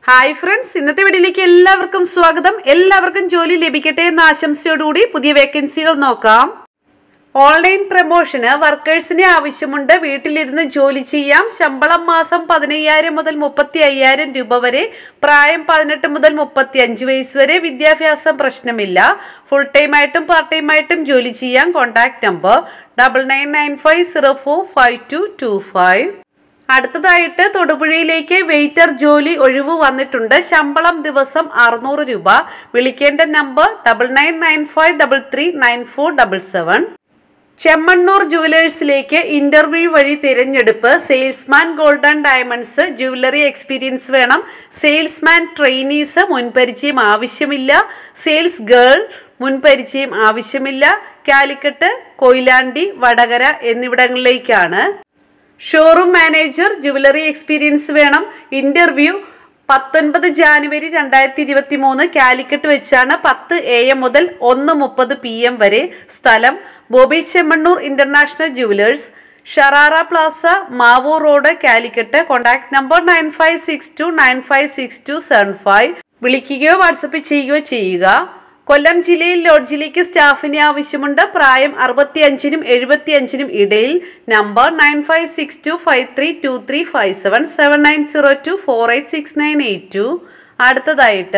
hi friends ഇന്നത്തെ വീഡിയോയിലേക്ക് എല്ലാവർക്കും സ്വാഗതം എല്ലാവർക്കും ജോലി ലഭിക്കട്ടെ എന്ന ആശംസയോടുകൂടി പുതിയ വേക്കൻസികൾ നോക്കാം ഓൺലൈൻ പ്രൊമോഷന് വർക്കേഴ്സിനെ ആവശ്യമുണ്ട് വീട്ടിലിരുന്ന് ജോലി ചെയ്യാം ശമ്പളം മാസം പതിനയ്യായിരം മുതൽ മുപ്പത്തി അയ്യായിരം രൂപ വരെ പ്രായം പതിനെട്ട് മുതൽ മുപ്പത്തി അഞ്ച് വയസ്സ് വരെ വിദ്യാഭ്യാസം പ്രശ്നമില്ല ഫുൾ ടൈം ആയിട്ടും പാർട്ട് ടൈം ആയിട്ടും ജോലി ചെയ്യാം contact number double nine nine five zero four five two two five അടുത്തതായിട്ട് തൊടുപുഴയിലേക്ക് വെയിറ്റർ ജോലി ഒഴിവ് വന്നിട്ടുണ്ട് ശമ്പളം ദിവസം അറുന്നൂറ് രൂപ വിളിക്കേണ്ട number double nine nine five double three nine four double seven Chemmannur ജുവലേഴ്സിലേക്ക് ഇന്റർവ്യൂ വഴി തിരഞ്ഞെടുപ്പ് salesman gold and diamonds jewellery experience വേണം സെയിൽസ്മാൻ ട്രെയിനീസ് മുൻപരിചയം ആവശ്യമില്ല സെയിൽസ് ഗേൾ മുൻപരിചയം ആവശ്യമില്ല കാലിക്കട്ട് കൊയിലാണ്ടി വടകര എന്നിവിടങ്ങളിലേക്കാണ് ഷോറൂം മാനേജർ ജുവലറി എക്സ്പീരിയൻസ് വേണം ഇന്റർവ്യൂ പത്തൊൻപത് ജാനുവരി രണ്ടായിരത്തി ഇരുപത്തി മൂന്ന് കാലിക്കറ്റ് വെച്ചാണ് പത്ത് എ എം മുതൽ ഒന്ന് മുപ്പത് പി എം വരെ സ്ഥലം Bobby Chemmannur international jewellers Sharara plaza Mavoor road Calicut contact number nine five six two nine five six two seven five വിളിക്കുകയോ വാട്സപ്പ് ചെയ്യുകയോ ചെയ്യുക കൊല്ലം ജില്ലയിൽ ലോഡ്ജിലേക്ക് സ്റ്റാഫിനെ ആവശ്യമുണ്ട് പ്രായം അറുപത്തി അഞ്ചിനും എഴുപത്തി അഞ്ചിനും ഇടയിൽ number nine five six two five three two three five seven seven nine zero two four eight six nine eight two അടുത്തതായിട്ട്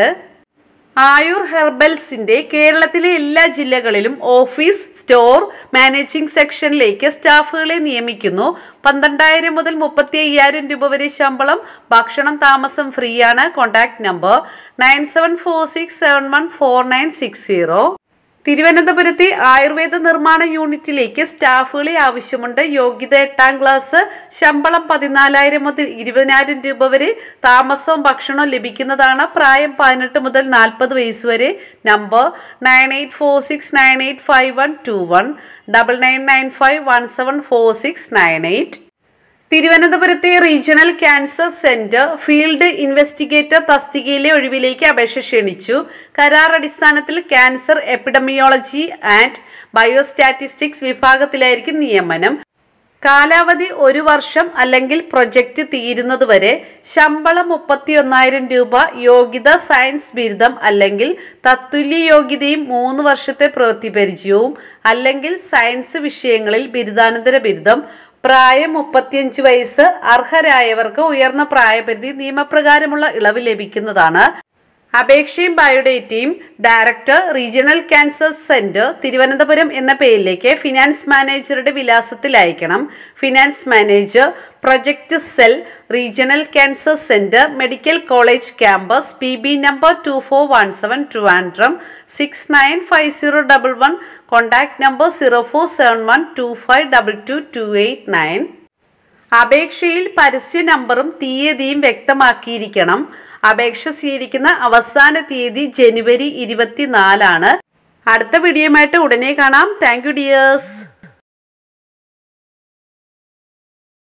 ആയുർ ഹെർബൽസിന്റെ കേരളത്തിലെ എല്ലാ ജില്ലകളിലും ഓഫീസ് സ്റ്റോർ മാനേജിംഗ് സെക്ഷനിലേക്ക് സ്റ്റാഫുകളെ നിയമിക്കുന്നു പന്ത്രണ്ടായിരം മുതൽ മുപ്പത്തി അയ്യായിരം രൂപ വരെ ശമ്പളം ഭക്ഷണം താമസം ഫ്രീ ആണ് contact number nine seven four six seven one four nine six zero തിരുവനന്തപുരത്തെ ആയുർവേദ നിർമ്മാണ യൂണിറ്റിലേക്ക് സ്റ്റാഫുകളെ ആവശ്യമുണ്ട് യോഗ്യത എട്ടാം ക്ലാസ് ശമ്പളം പതിനാലായിരം മുതൽ ഇരുപതിനായിരം രൂപ വരെ താമസവും ഭക്ഷണവും ലഭിക്കുന്നതാണ് പ്രായം പതിനെട്ട് മുതൽ നാൽപ്പത് വയസ്സ് വരെ number nine eight four six nine eight five one two one double nine nine five one seven four six nine eight തിരുവനന്തപുരത്തെ regional cancer centre field investigator തസ്തികയിലെ ഒഴിവിലേക്ക് അപേക്ഷ ക്ഷണിച്ചു കരാർ അടിസ്ഥാനത്തിൽ ക്യാൻസർ എപ്പിഡമിയോളജി ആൻഡ് ബയോസ്റ്റാറ്റിസ്റ്റിക്സ് വിഭാഗത്തിലായിരിക്കും നിയമനം കാലാവധി ഒരു വർഷം അല്ലെങ്കിൽ പ്രൊജക്റ്റ് തീരുന്നതുവരെ ശമ്പളം മുപ്പത്തി ഒന്നായിരം രൂപ യോഗ്യത സയൻസ് ബിരുദം അല്ലെങ്കിൽ തത്തുല്യ യോഗ്യതയും മൂന്ന് വർഷത്തെ പ്രവൃത്തി പരിചയവും അല്ലെങ്കിൽ സയൻസ് വിഷയങ്ങളിൽ ബിരുദാനന്തര ബിരുദം പ്രായം മുപ്പത്തിയഞ്ച് വയസ്സ് അർഹരായവർക്ക് ഉയർന്ന പ്രായപരിധി നിയമപ്രകാരമുള്ള ഇളവ് ലഭിക്കുന്നതാണ് അപേക്ഷയും ബയോഡേറ്റയും director regional cancer centre Thiruvananthapuram എന്ന പേരിലേക്ക് ഫിനാൻസ് മാനേജറുടെ വിലാസത്തിൽ അയക്കണം finance manager project cell regional cancer centre medical college campus P B number two four one seven Trivandrum six nine five zero double one contact number zero four seven one two five double two two eight nine അപേക്ഷയിൽ പരസ്യ നമ്പറും തീയതിയും വ്യക്തമാക്കിയിരിക്കണം അപേക്ഷ സ്വീകരിക്കുന്ന അവസാന തീയതി ജനുവരി ഇരുപത്തിനാലാണ് അടുത്ത വീഡിയോയുമായിട്ട് ഉടനെ കാണാം താങ്ക് യു ഡിയേഴ്സ്